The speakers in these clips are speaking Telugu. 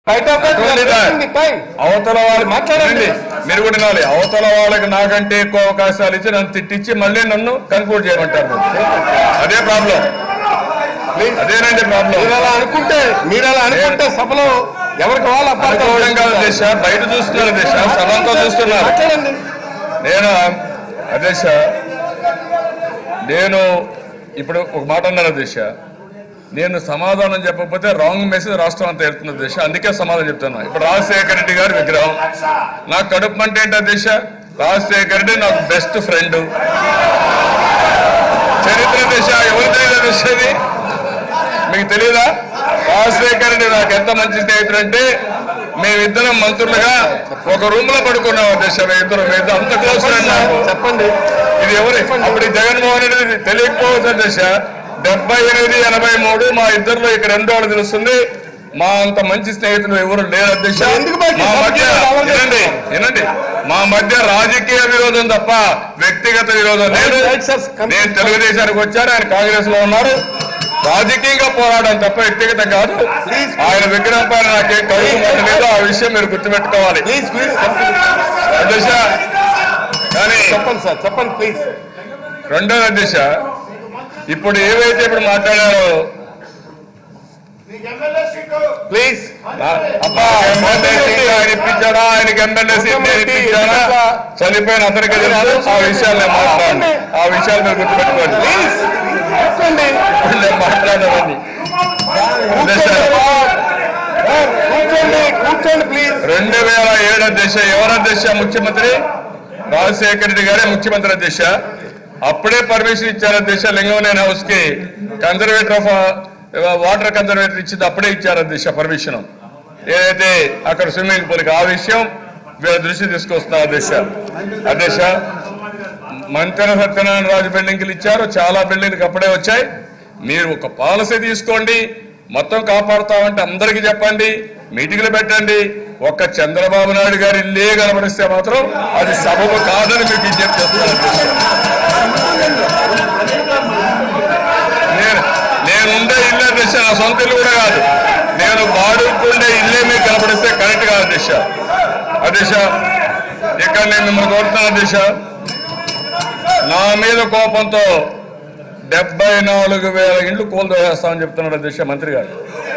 Right off Only that. Time అవతల వాళ్ళు మాట్లాడండి. మాట్లాడండి మీరు కూడా వినాలి అవతల వాళ్ళకి నాకంటే ఎక్కువ అవకాశాలు ఇచ్చి నన్ను తిట్టించి మళ్ళీ నన్ను కన్క్లూడ్ చేయమంటారు మీరు. అదే ప్రాబ్లం ప్లీజ్ అదేనండి ప్రాబ్లం మీరు అలా అనుకుంటే మీరు అలా అనుకుంటే సభలో ఎవరికి వాళ్ళు అపార్థం అనుకోవడం కాదు దిశ బయట చూస్తున్నారు దిశ సభంతో చూస్తున్నారు మాట్లాడండి నేను అదేశ నేను ఇప్పుడు ఒక మాట అన్నాను దిశ నేను సమాధానం చెప్పకపోతే రాంగ్ మెసేజ్ రాష్ట్రం అంతా వెళ్తున్న దిశ అందుకే సమాధానం చెప్తున్నా ఇప్పుడు రాజశేఖర రెడ్డి గారి విగ్రహం నాకు కడుపు అంటే ఏంటో దిశ రాజశేఖర రెడ్డి నాకు బెస్ట్ ఫ్రెండ్ చరిత్ర దిశ ఎవరు తెలియదు దిశ ఇది మీకు తెలియదా రాజశేఖర రెడ్డి నాకు ఎంత మంచి స్నేహితుడు అంటే మేమిద్దరం మంత్రులుగా ఒక రూమ్ లో పడుకున్నాం దిశ మేమిద్దరం మేమిద్దరం అంత క్లోజ్ ఫ్రెండ్ నాకు చెప్పండి ఇది ఎవరు అప్పుడు ఈ జగన్మోహన్ రెడ్డి తెలియకపోవచ్చు దశ డెబ్బై ఎనిమిది ఎనభై మూడు మా ఇద్దరిలో ఇక్కడ రెండు వాళ్ళు తెలుస్తుంది మా అంత మంచి స్నేహితులు ఎవరు లేరు అధ్యక్ష ఎందుకు బయట మా మధ్య సభకి వినండి వినండి మా మధ్య రాజకీయ విరోధం తప్ప వ్యక్తిగత విరోధం లేదు Right, right, sir. నేను తెలుగుదేశానికి వచ్చాను ఆయన కాంగ్రెస్ లో ఉన్నారు రాజకీయంగా పోరాడడం తప్ప వ్యక్తిగతం కాదు Please. ఆయన విగ్రహం పైన నాకేం కడుగు మంట లేదు ఆ విషయం మీరు గుర్తుపెట్టుకోవాలి ప్లీజ్ ప్లీజ్ అధ్యక్ష కానీ చెప్పండి సార్ చెప్పండి ప్లీజ్ రెండవ దిశ ఇప్పుడు ఏవైతే ఇప్పుడు మాట్లాడారో ప్లీజ్ ఆ- అబ్బా ఎమ్మెల్యే సీట్ ఆయన ఇప్పించాడా ఆయనకి ఎమ్మెల్యే సీట్ నేను ఇప్పించాడా చనిపోయిన అతనికి తెలుసు ఆ విషయాలు నేను మాట్లాడండి ఆ విషయాలు మీరు గుర్తుపెట్టుకోండి ప్లీజ్ కూర్చోండి ఇప్పుడు నేను మాట్లాడేవాడిని దిశ కూర్చోండి కూర్చోండి ప్లీజ్ రెండు వేల ఏడు దిశ ఎవరి దిశ ముఖ్యమంత్రి రాజశేఖర రెడ్డి గారే ముఖ్యమంత్రి దిశ అప్పుడే పర్మిషన్ ఇచ్చారు దిశ లింగంనేని హౌస్ కి కన్జర్వేటర్ ఆఫ్ వాటర్ కన్జర్వేటర్ ఇచ్చింది అప్పుడే ఇచ్చారు దిశ పర్మిషన్ ఏదైతే అక్కడ స్విమ్మింగ్ పూల్ ఆ విషయం వీళ్ళ దృష్టి తీసుకొస్తున్నారు దిశ ఆ దిశ మంతెన సత్యనారాయణ రాజు బిల్డింగ్లు ఇచ్చారు చాలా బిల్డింగ్లు అప్పుడే వచ్చాయి మీరు ఒక పాలసీ తీసుకోండి మొత్తం కాపాడుతామంటే అందరికీ చెప్పండి మీటింగ్లు పెట్టండి ఒక్క చంద్రబాబు నాయుడు గారి ఇల్లే కనబడిస్తే మాత్రం అది సబబు కాదని మీకు విజ్ఞప్తి చేస్తున్నాను నేను నేనుండే ఇల్లే దిశ నా సొంత ఇల్లు కూడా కాదు నేను వాడుకుండే ఇల్లే మీకు కనబడిస్తే కరెక్ట్ కాదు దిశ అదిశ ఇక్కడ నేను మిమ్మల్ని కోరుతున్నా దిశ నా మీద కోపంతో డెబ్బై నాలుగు వేల ఇండ్లు కూల్దోసేస్తామని చెప్తున్నాడు అధ్యక్ష మంత్రి గారు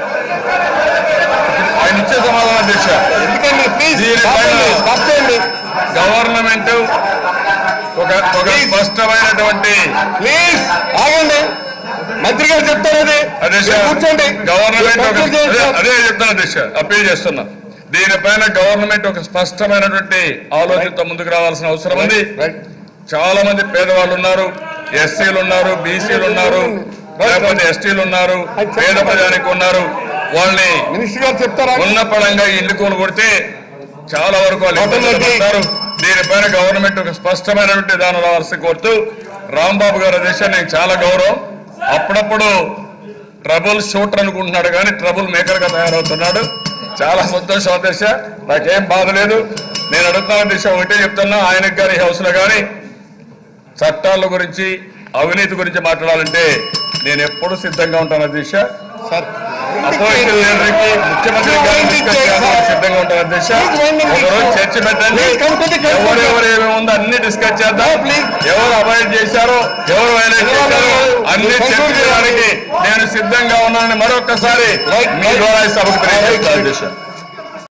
ఆయన ఇచ్చే సమాధానం అధ్యక్ష ఎందుకండి ప్లీజ్ దీనిపైన స్టాప్ చేయండి గవర్నమెంట్ ఒక ఒక స్పష్టమైనటువంటి ప్లీజ్ ఆగండి మంత్రి గారు చెప్తారు అది అధ్యక్ష మీరు కూర్చోండి గవర్నమెంట్ ఒక కంక్లూడ్ చేయండి అదే- సార్. అదే చెప్తాను అధ్యక్ష అప్పీల్ చేస్తున్నా దీనిపైన గవర్నమెంట్ ఒక స్పష్టమైనటువంటి ఆలోచనతో ముందుకు రావాల్సిన అవసరం ఉంది రైట్ చాలా మంది పేదవాళ్ళు ఉన్నారు ఎస్సీలు ఉన్నారు బీసీలు ఉన్నారు లేకపోతే ఎస్టీలు ఉన్నారు పేద ప్రజానికి ఉన్నారు వాళ్ళని మినిస్టర్ గారు చెప్తారా ఉన్న పడంగా ఇల్లు కొను కొడితే చాలా వరకు వాళ్ళు ఇబ్బందులు Automatic. పడతారు దీనిపైన గవర్నమెంట్ ఒక స్పష్టమైనటువంటి విధానం రావాల్సి కోరుతూ రాంబాబు గారి దేశం నేను చాలా గౌరవం అప్పుడప్పుడు ట్రబుల్ షూటర్ అనుకుంటున్నాడు కానీ ట్రబుల్ మేకర్ గా తయారవుతున్నాడు చాలా సంతోషం దిశ నాకేం బాధ లేదు నేను అడుగుతున్న దిశ ఒకటే చెప్తున్నా ఆయనకు కానీ హౌస్ లో కానీ చట్టాల గురించి అవినీతి గురించి మాట్లాడాలంటే నేను ఎప్పుడు సిద్ధంగా ఉంటాను దిశ సార్ అపోజిషన్ లీడర్కి ముఖ్యమంత్రి గారిని డిస్కస్ చేయడానికి సిద్ధంగా ఉంటాను అధ్యక్ష ఒకరోజు చర్చ పెట్టండి ఎవరెవరు ఏమేమి ఉందో అన్ని డిస్కస్ చేద్దాం ఎవరు అవాయిడ్ చేశారో ఎవరు వైలేట్ చేశారో అన్ని చర్చ చేయడానికి నేను సిద్ధంగా ఉన్నానని మరొకసారి మీ ద్వారా ఈ సభకు తెలియజేస్తాను అధ్యక్ష